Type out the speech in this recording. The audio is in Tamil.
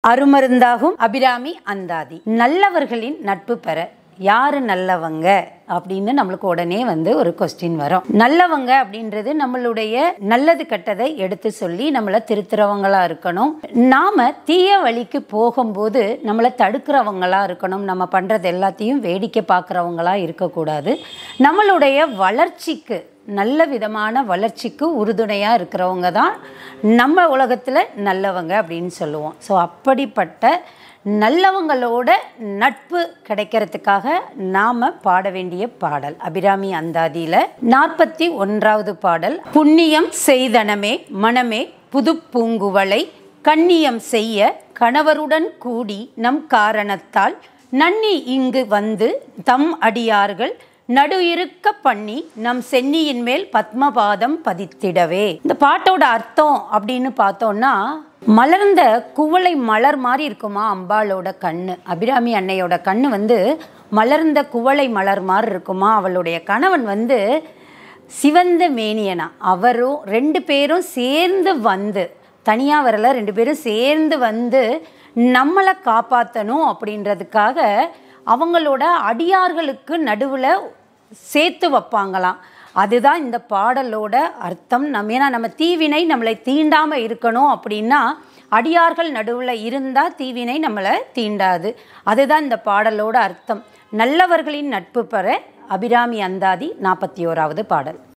அருமருந்தாகும் அபிராமி அந்தாதி நல்லவர்களின் நட்பு பெற யாரு நல்லவங்க அப்படின்னு நம்மளுக்கு உடனே வந்து ஒரு கொஸ்டின் வரும் நல்லவங்க அப்படின்றது நம்மளுடைய நல்லது கெட்டதை எடுத்து சொல்லி நம்மளை திருத்துறவங்களா இருக்கணும் நாம தீய வழிக்கு போகும்போது நம்மளை தடுக்கிறவங்களா இருக்கணும் நம்ம பண்றது எல்லாத்தையும் வேடிக்கை பார்க்குறவங்களா இருக்கக்கூடாது நம்மளுடைய வளர்ச்சிக்கு நல்ல விதமான வளர்ச்சிக்கு உறுதுணையாக இருக்கிறவங்க தான் நம்ம உலகத்தில் நல்லவங்க அப்படின்னு சொல்லுவோம் ஸோ அப்படிப்பட்ட நல்லவங்களோட நட்பு கிடைக்கிறதுக்காக நாம் பாட வேண்டிய பாடல் அபிராமி அந்தாதியில் நாற்பத்தி ஒன்றாவது பாடல் புண்ணியம் செய்தனமே மனமே புது பூங்குவளை கண்ணியம் செய்ய கணவருடன் கூடி நம் காரணத்தால் நன்னி இங்கு வந்து தம் அடியார்கள் நடு இருக்க பண்ணி நம் சென்னியின் மேல் பத்மபாதம் பதித்திடவே இந்த பாட்டோட அர்த்தம் அப்படின்னு பார்த்தோம்னா மலர்ந்த குவளை மலர் மாதிரி இருக்குமா அம்பாளோட கண்ணு அபிராமி அன்னையோட கண்ணு வந்து மலர்ந்த குவளை மலர் மாதிரி இருக்குமா அவளுடைய கணவன் வந்து சிவந்த மேனியனா அவரும் ரெண்டு பேரும் சேர்ந்து வந்து தனியாக வரல ரெண்டு பேரும் சேர்ந்து வந்து நம்மளை காப்பாற்றணும் அப்படின்றதுக்காக அவங்களோட அடியார்களுக்கு நடுவில் சேர்த்து வைப்பாங்களாம் அதுதான் இந்த பாடலோட அர்த்தம் நம்ம ஏன்னா நம்ம தீவினை நம்மளை தீண்டாமல் இருக்கணும் அப்படின்னா அடியார்கள் நடுவில் இருந்தால் தீவினை நம்மளை தீண்டாது அதுதான் இந்த பாடலோட அர்த்தம் நல்லவர்களின் நட்பு பெற அபிராமி அந்தாதி நாற்பத்தி ஓராவது பாடல்